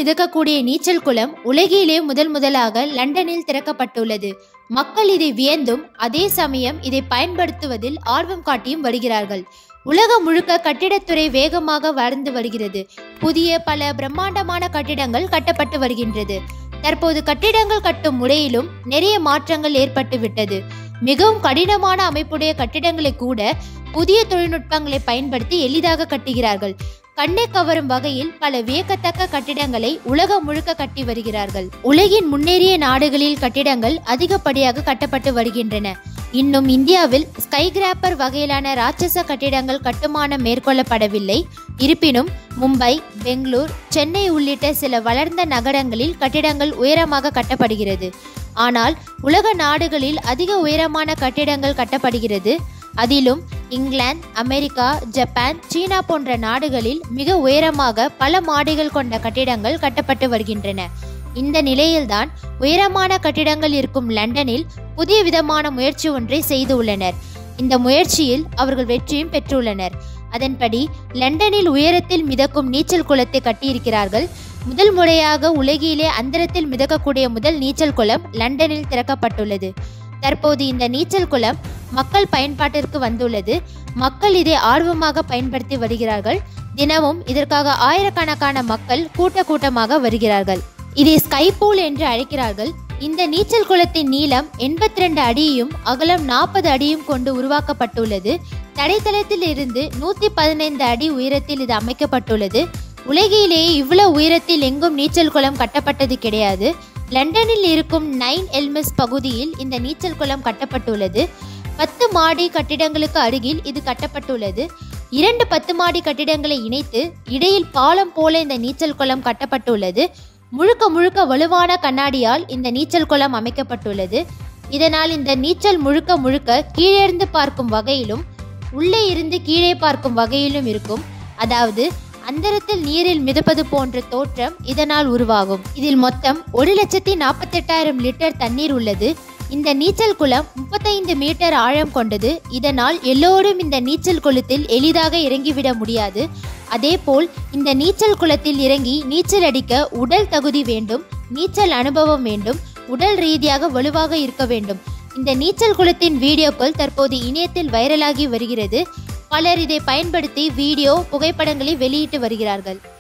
மிதக்கக்கூடிய நீச்சல் குளம் உலகிலே முதல் முதலாக லண்டனில் திறக்கப்பட்டுள்ளது மக்கள் இதை வியந்தும் அதே சமயம் இதை பயன்படுத்துவதில் ஆர்வம் காட்டியும் வருகிறார்கள் உலகம் முழுக்க கட்டிடத்துறை வேகமாக வளர்ந்து வருகிறது புதிய பல பிரம்மாண்டமான கட்டிடங்கள் கட்டப்பட்டு வருகின்றது தற்போது கட்டிடங்கள் கட்டும் முறையிலும் நிறைய மாற்றங்கள் ஏற்பட்டு விட்டது மிகவும் கடினமான அமைப்புடைய கட்டிடங்களை கூட புதிய தொழில்நுட்பங்களை பயன்படுத்தி எளிதாக கட்டுகிறார்கள் கண்ணை கவரும் வகையில் பல வியக்கத்தக்க கட்டிடங்களை உலகம் முழுக்க கட்டி வருகிறார்கள் உலகின் முன்னேறிய நாடுகளில் கட்டிடங்கள் அதிகப்படியாக கட்டப்பட்டு வருகின்றன இன்னும் இந்தியாவில் ஸ்கை கிராப்பர் வகையிலான ராட்சச கட்டிடங்கள் கட்டுமானம் மேற்கொள்ளப்படவில்லை இருப்பினும் மும்பை பெங்களூர் சென்னை உள்ளிட்ட சில வளர்ந்த நகரங்களில் கட்டிடங்கள் உயரமாக கட்டப்படுகிறது ஆனால் உலக நாடுகளில் அதிக உயரமான கட்டிடங்கள் கட்டப்படுகிறது அதிலும் இங்கிலாந்து அமெரிக்கா ஜப்பான் சீனா போன்ற நாடுகளில் மிக உயரமாக பல மாடிகள் கொண்ட கட்டிடங்கள் கட்டப்பட்டு வருகின்றன இந்த நிலையில்தான் உயரமான கட்டிடங்கள் இருக்கும் லண்டனில் புதிய விதமான முயற்சி ஒன்றை செய்துள்ளனர் இந்த முயற்சியில் அவர்கள் வெற்றியும் பெற்றுள்ளனர் அதன்படி லண்டனில் உயரத்தில் மிதக்கும் நீச்சல் குளத்தை கட்டியிருக்கிறார்கள் முதல் முறையாக உலகிலே அந்தரத்தில் மிதக்கக்கூடிய முதல் நீச்சல் குளம் லண்டனில் திறக்கப்பட்டுள்ளது தற்போது இந்த நீச்சல் குளம் மக்கள் பயன்பாட்டிற்கு வந்துள்ளது மக்கள் இதை ஆர்வமாக பயன்படுத்தி வருகிறார்கள் தினமும் இதற்காக ஆயிரக்கணக்கான மக்கள் கூட்ட கூட்டமாக வருகிறார்கள் இதை ஸ்கை பூல் என்று அழைக்கிறார்கள் இந்த நீச்சல் குளத்தின் நீளம் எண்பத்தி ரெண்டு அடியும் அகலம் நாற்பது அடியும் கொண்டு உருவாக்கப்பட்டுள்ளது தடைத்தளத்தில் இருந்து நூத்தி பதினைந்து அடி உயரத்தில் இது அமைக்கப்பட்டுள்ளது உலகிலேயே இவ்வளவு உயரத்தில் எங்கும் நீச்சல் குளம் கட்டப்பட்டது கிடையாது லண்டனில் இருக்கும் நைன் எல்மெஸ் பகுதியில் இந்த நீச்சல் குளம் கட்டப்பட்டுள்ளது பத்து மாடி கட்டிடங்களுக்கு அருகில் இது கட்டப்பட்டுள்ளது இரண்டு பத்து மாடி கட்டிடங்களை இணைத்து இடையில் பாலம் போல இந்த நீச்சல் குளம் கட்டப்பட்டுள்ளது முழுக்க முழுக்க வலுவான கண்ணாடியால் இந்த நீச்சல் குளம் அமைக்கப்பட்டுள்ளது இதனால் இந்த நீச்சல் முழுக்க முழுக்க கீழிருந்து பார்க்கும் வகையிலும் உள்ளே இருந்து கீழே பார்க்கும் வகையிலும் இருக்கும் அதாவது அந்தரத்தில் நீரில் மிதப்பது போன்ற தோற்றம் இதனால் உருவாகும் இதில் மொத்தம் ஒரு லட்சத்தி நாற்பத்தெட்டாயிரம் லிட்டர் தண்ணீர் உள்ளது இந்த நீச்சல் குளம் முப்பத்தைந்து மீட்டர் ஆழம் கொண்டது இதனால் எல்லோரும் இந்த நீச்சல் குளத்தில் எளிதாக இறங்கிவிட முடியாது அதேபோல் இந்த நீச்சல் குளத்தில் இறங்கி நீச்சல் அடிக்க உடல் தகுதி வேண்டும் நீச்சல் அனுபவம் வேண்டும் உடல் ரீதியாக வலுவாக இருக்க வேண்டும் இந்த நீச்சல் குளத்தின் வீடியோக்கள் தற்போது இணையத்தில் வைரலாகி வருகிறது பலர் இதை பயன்படுத்தி வீடியோ புகைப்படங்களை வெளியிட்டு வருகிறார்கள்